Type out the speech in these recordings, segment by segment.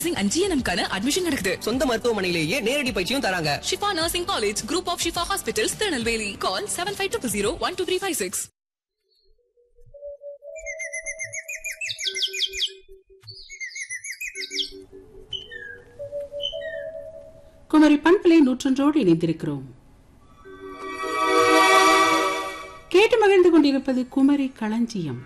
and ஜிஎன்எம்கான admission நடக்குது சொந்த மருத்துவமனையிலேயே நேரடி பயிற்சியும் தராங்க Shifa nursing college group of Shifa hospitals Tirunelveli call seven five two zero one two three five six Kumari பண்பலை நூற்றொன்றோடு இணைந்திருக்கிறோம் கேட்டு மகிழ்ந்து கொண்டிருப்பது குமரி களஞ்சியம்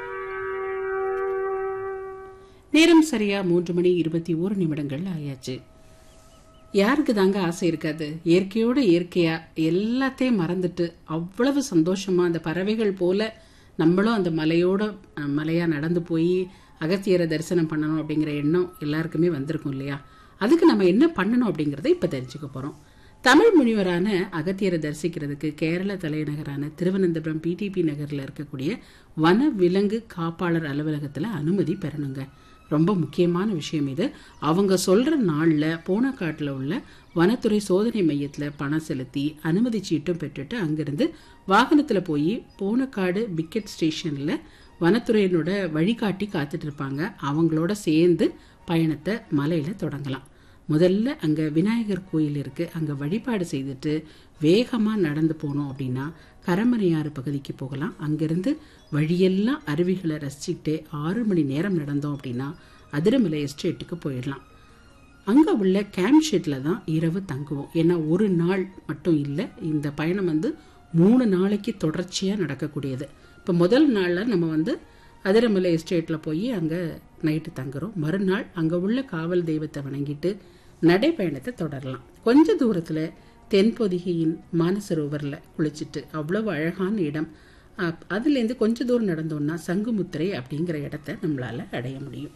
நேரம் சரியா மூன்று மணி இருபத்தி ஓரு நிமிடங்கள் ஆயாச்சு யாருக்கு தாங்க ஆசை இருக்காது இயற்கையோட இயற்கையா எல்லாத்தையும் மறந்துட்டு அவ்வளவு சந்தோஷமா அந்த பறவைகள் போல நம்மளும் அந்த மலையோட அஹ், மலையா நடந்து போய் அகத்தியரை தரிசனம் பண்ணணும் அப்படிங்கிற எண்ணம் எல்லாருக்குமே வந்திருக்கும் இல்லையா அதுக்கு நம்ம என்ன பண்ணணும் அப்படிங்கறத இப்ப தெரிஞ்சுக்க போறோம் தமிழ் முனிவரான அகத்தியரை தரிசிக்கிறதுக்கு கேரள தலைநகரான திருவனந்தபுரம் பிடிபி நகர்ல இருக்கக்கூடிய வன விலங்கு காப்பாளர் அலுவலகத்துல அனுமதி பெறணுங்க ரொம்ப முக்கியமான விஷயம் இது அவங்க சொல்ற நாள்ல பூனக்காட்டுல உள்ள வனத்துறை சோதனை மையத்துல பணம் செலுத்தி அனுமதி சீட்டும் பெற்றுட்டு அங்கிருந்து வாகனத்துல போய் பூனக்காடு பிக்கெட் ஸ்டேஷன்ல வனத்துறையினோட வழிகாட்டி காத்துட்டு இருப்பாங்க அவங்களோட சேர்ந்து பயணத்தை மலையில தொடங்கலாம் முதல்ல அங்க விநாயகர் கோயில் இருக்கு அங்க வழிபாடு செய்துட்டு வேகமா நடந்து போனோம் அப்படின்னா கரமனையாறு பகுதிக்கு போகலாம் அங்கிருந்து வழியெல்லாம் அருவிகளை ரசிச்சுக்கிட்டே ஆறு மணி நேரம் நடந்தோம் அப்படின்னா அதிரமலை எஸ்டேட்டுக்கு போயிடலாம் அங்க உள்ள கேம்ப் ஷெட்ல தான் இரவு தங்குவோம் ஏன்னா ஒரு நாள் மட்டும் இல்லை இந்த பயணம் வந்து மூணு நாளைக்கு தொடர்ச்சியா நடக்கக்கூடியது இப்போ முதல் நாள்ல நம்ம வந்து அதிரமலை எஸ்டேட்ல போய் அங்க நைட்டு தங்குறோம் மறுநாள் அங்க உள்ள காவல் தெய்வத்தை வணங்கிட்டு நடைப்பயணத்தை தொடரலாம் கொஞ்ச தூரத்துல தென்பொதிகையின் மானசரோவர்ல குளிச்சுட்டு அவ்வளவு அழகான இடம் அப்- அதுலேருந்து கொஞ்ச தூரம் நடந்தோம்னா சங்குமுத்திரை அப்படிங்கிற இடத்த நம்மளால அடைய முடியும்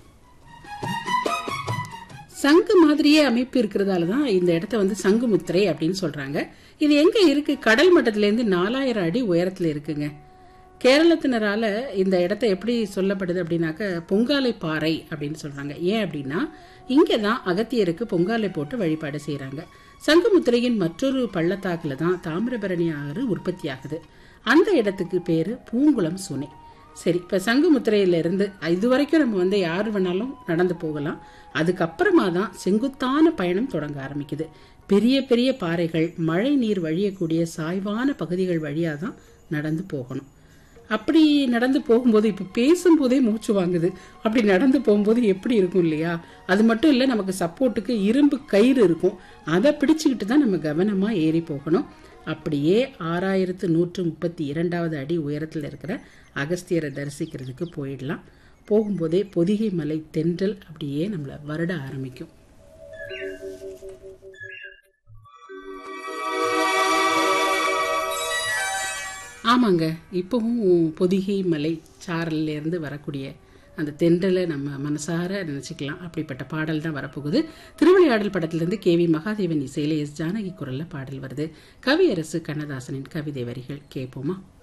சங்கு மாதிரியே அமைப்பு இருக்கிறதால தான் இந்த இடத்த வந்து சங்குமுத்திரை அப்படின்னு சொல்றாங்க இது எங்க இருக்கு கடல் மட்டத்துல இருந்து நாலாயிரம் அடி உயரத்துல இருக்குங்க கேரளத்தினரால இந்த இடத்த எப்படி சொல்லப்படுது அப்படின்னாக்க பொங்காலை பாறை அப்படின்னு சொல்றாங்க ஏன் அப்படின்னா இங்க தான் அகத்தியருக்கு பொங்காலை போட்டு வழிபாடு செய்றாங்க சங்குமுத்திரையின் மற்றொரு பள்ளத்தாக்குல தான் தாமிரபரணி ஆறு உற்பத்தி ஆகுது அந்த இடத்துக்கு பேரு பூங்குளம் சுனை சரி இப்ப சங்குமுத்திரையில இருந்து இது வரைக்கும் நம்ம வந்து யார் வேணாலும் நடந்து போகலாம் அதுக்கப்புறமா தான் செங்குத்தான பயணம் தொடங்க ஆரம்பிக்குது பெரிய பெரிய பாறைகள் மழை நீர் வழியக்கூடிய சாய்வான பகுதிகள் வழியா தான் நடந்து போகணும் அப்படி நடந்து போகும்போது இப்ப பேசும்போதே மூச்சு வாங்குது அப்படி நடந்து போகும்போது எப்படி இருக்கும் இல்லையா அது மட்டும் இல்ல நமக்கு சப்போர்ட்டுக்கு இரும்பு கயிறு இருக்கும் அதை பிடிச்சுக்கிட்டு தான் நம்ம கவனமா ஏறி போகணும் அப்படியே ஆறாயிரத்து நூற்று முப்பத்தி இரண்டாவது அடி உயரத்தில் இருக்கிற அகஸ்தியரை தரிசிக்கிறதுக்கு போயிடலாம் போகும்போதே பொதிகை மலை தென்றல் அப்படியே நம்மளை வருட ஆரம்பிக்கும் ஆமாங்க இப்பவும் பொதிகை மலை சாரல்ல இருந்து வரக்கூடிய அந்த தென்றலை நம்ம மனசார நினைச்சுக்கலாம் அப்படிப்பட்ட பாடல் தான் வரப்போகுது திருவிளையாடல் படத்திலிருந்து கே வி மகாதேவன் இசையில எஸ் ஜானகி குரல்ல பாடல் வருது கவியரசு கண்ணதாசனின் கவிதை வரிகள் கேட்போமா